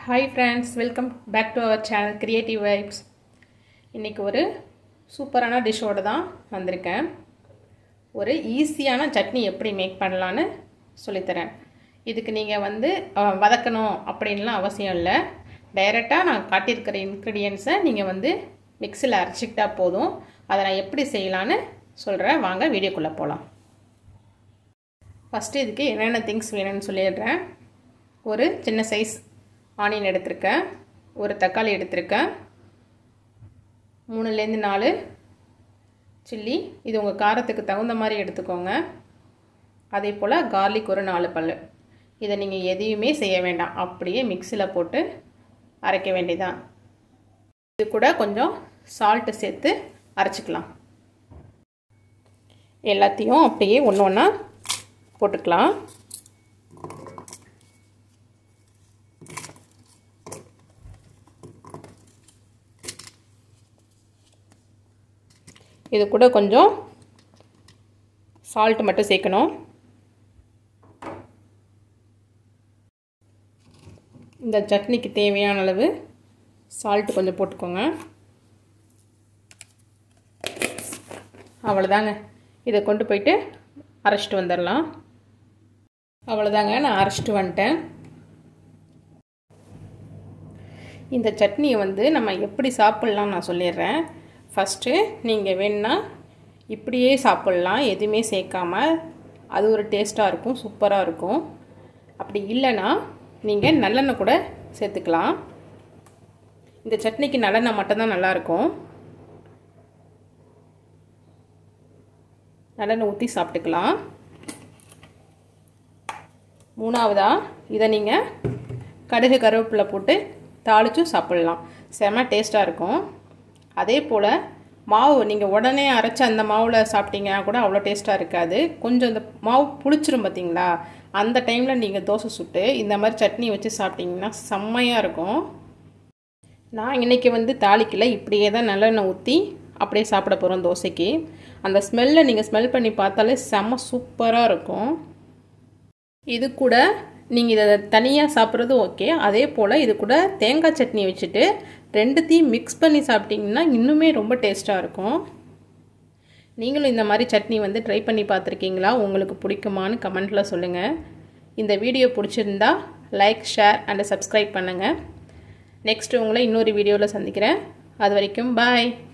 hi friends welcome back to our channel creative vibes இன்றைக்கி ஒரு சூப்பரான டிஷ்ஷோடு தான் வந்திருக்கேன் ஒரு ஈஸியான சட்னி எப்படி மேக் பண்ணலான்னு சொல்லித்தரேன் இதுக்கு நீங்கள் வந்து அஹ், வதக்கணும் அப்படின்லாம் அவசியம் இல்லை டைரெக்டாக நான் காட்டியிருக்கிற இன்க்ரீடியன்ஸை நீங்கள் வந்து மிக்சியில் அரைச்சிக்கிட்டா போதும் அதை நான் எப்படி செய்யலான்னு சொல்கிறேன் வாங்க வீடியோக்குள்ளே போகலாம் ஃபஸ்ட்டு இதுக்கு என்னென்ன திங்ஸ் வேணும்னு சொல்லிடுறேன் ஒரு சின்ன சைஸ் ஆனியன் எடுத்திருக்கேன் ஒரு தக்காளி எடுத்திருக்கேன் மூணுலேருந்து நாலு சில்லி இது உங்கள் காரத்துக்கு தகுந்த மாதிரி எடுத்துக்கோங்க அதே போல் கார்லிக் ஒரு நாலு பல் இதை நீங்கள் எதையுமே செய்ய வேண்டாம் அப்படியே மிக்சியில் போட்டு அரைக்க வேண்டியதான் இது கூட கொஞ்சம் சால்ட்டு சேர்த்து அரைச்சிக்கலாம் எல்லாத்தையும் அப்படியே ஒன்று ஒன்றா போட்டுக்கலாம் இது கூட கொஞ்சம் சால்ட் மட்டும் சேர்க்கணும் இந்த சட்னிக்கு தேவையான அளவு சால்ட் கொஞ்சம் போட்டுக்கோங்க அவ்வளோதாங்க இதை கொண்டு போயிட்டு அரைச்சிட்டு வந்துடலாம் அவ்வளோதாங்க நான் அரைச்சிட்டு வந்துட்டேன் இந்த சட்னியை வந்து நம்ம எப்படி சாப்பிட்லாம் நான் சொல்லிடுறேன் ஃபஸ்ட்டு நீங்கள் வேணுன்னா இப்படியே சாப்பிட்லாம் எதுவுமே சேர்க்காம அது ஒரு டேஸ்ட்டாக இருக்கும் சூப்பராக இருக்கும் அப்படி இல்லைன்னா நீங்கள் நல்லெண்ணெய் கூட சேர்த்துக்கலாம் இந்த சட்னிக்கு நல்லெண்ணெய் மட்டும்தான் நல்லாயிருக்கும் நல்லெண்ணெய் ஊற்றி சாப்பிட்டுக்கலாம் மூணாவதாக இதை நீங்கள் கடுகு கருவேப்பிலை போட்டு தாளிச்சும் சாப்பிட்லாம் செம டேஸ்ட்டாக இருக்கும் அதே போல் மாவு நீங்கள் உடனே அரைச்சி அந்த மாவில் சாப்பிட்டீங்கன்னா கூட அவ்வளோ டேஸ்ட்டாக இருக்காது கொஞ்சம் இந்த மாவு புளிச்சிரும் பார்த்தீங்களா அந்த டைமில் நீங்கள் தோசை சுட்டு இந்த மாதிரி சட்னி வச்சு சாப்பிட்டீங்கன்னா செம்மையாக இருக்கும் நான் இன்றைக்கி வந்து தாளிக்கல இப்படியே தான் நல்லெண்ணெய் ஊற்றி அப்படியே சாப்பிட போகிறோம் தோசைக்கு அந்த ஸ்மெல்லை நீங்கள் ஸ்மெல் பண்ணி பார்த்தாலே செம்ம சூப்பராக இருக்கும் இது கூட நீங்கள் இதை தனியாக சாப்பிட்றது ஓகே அதே போல் இது கூட தேங்காய் சட்னி வச்சுட்டு ரெண்டுத்தையும் மிக்ஸ் பண்ணி சாப்பிட்டிங்கன்னா இன்னுமே ரொம்ப டேஸ்ட்டாக இருக்கும் நீங்களும் இந்த மாதிரி சட்னி வந்து ட்ரை பண்ணி பார்த்துருக்கீங்களா உங்களுக்கு பிடிக்குமான்னு கமெண்ட்டில் சொல்லுங்கள் இந்த வீடியோ பிடிச்சிருந்தா லைக் ஷேர் அண்ட் சப்ஸ்கிரைப் பண்ணுங்கள் நெக்ஸ்ட்டு உங்களை இன்னொரு வீடியோவில் சந்திக்கிறேன் அது வரைக்கும் பாய்